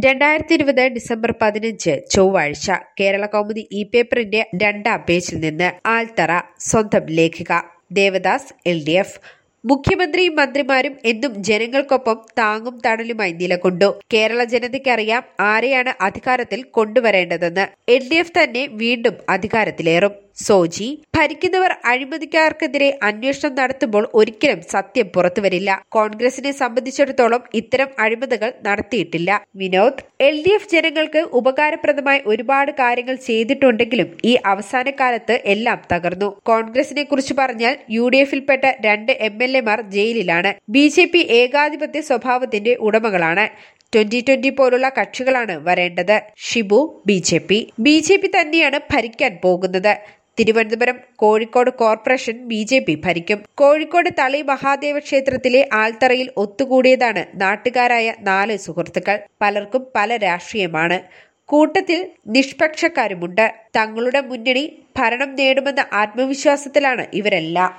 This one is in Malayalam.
രണ്ടായിരത്തി ഇരുപത് ഡിസംബർ പതിനഞ്ച് ചൊവ്വാഴ്ച കേരള കൗമുദി ഇ പേപ്പറിന്റെ രണ്ടാം പേജിൽ നിന്ന് ആൽത്തറ സ്വന്തം ലേഖിക ദേവദാസ് എൽ ഡി എഫ് മുഖ്യമന്ത്രിയും മന്ത്രിമാരും എന്നും ജനങ്ങൾക്കൊപ്പം താങ്ങും തണലുമായി നിലകൊണ്ടു കേരള ജനതയ്ക്കറിയാം ആരെയാണ് അധികാരത്തിൽ കൊണ്ടുവരേണ്ടതെന്ന് എൽ ഡി എഫ് തന്നെ വീണ്ടും അധികാരത്തിലേറും സോജി ഭരിക്കുന്നവർ അഴിമതിക്കാർക്കെതിരെ അന്വേഷണം നടത്തുമ്പോൾ ഒരിക്കലും സത്യം പുറത്തുവരില്ല കോൺഗ്രസിനെ സംബന്ധിച്ചിടത്തോളം ഇത്തരം അഴിമതികൾ നടത്തിയിട്ടില്ല വിനോദ് എൽ ഡി എഫ് ജനങ്ങൾക്ക് ഉപകാരപ്രദമായ ഒരുപാട് കാര്യങ്ങൾ ചെയ്തിട്ടുണ്ടെങ്കിലും ഈ അവസാന കാലത്ത് എല്ലാം തകർന്നു കോൺഗ്രസിനെ കുറിച്ച് പറഞ്ഞാൽ യു ഡി എഫിൽപ്പെട്ട രണ്ട് എം എൽ എമാർ ജയിലിലാണ് ബി ജെ പി ഏകാധിപത്യ സ്വഭാവത്തിന്റെ ഉടമകളാണ് ട്വന്റി ട്വന്റി പോലുള്ള കക്ഷികളാണ് വരേണ്ടത് Shibu B J P B J P തന്നെയാണ് ഭരിക്കാൻ പോകുന്നത് Thiruvananthapuram Kozhikode corporation B J P ഭരിക്കും കോഴിക്കോട് തളി മഹാദേവ ക്ഷേത്രത്തിലെ ആൽത്തറയിൽ ഒത്തുകൂടിയതാണ് നാട്ടുകാരായ നാല് സുഹൃത്തുക്കൾ പലർക്കും പല രാഷ്ട്രീയമാണ് കൂട്ടത്തിൽ നിഷ്പക്ഷക്കാരുമുണ്ട് തങ്ങളുടെ മുന്നണി ഭരണം നേടുമെന്ന ആത്മവിശ്വാസത്തിലാണ് ഇവരെല്ലാം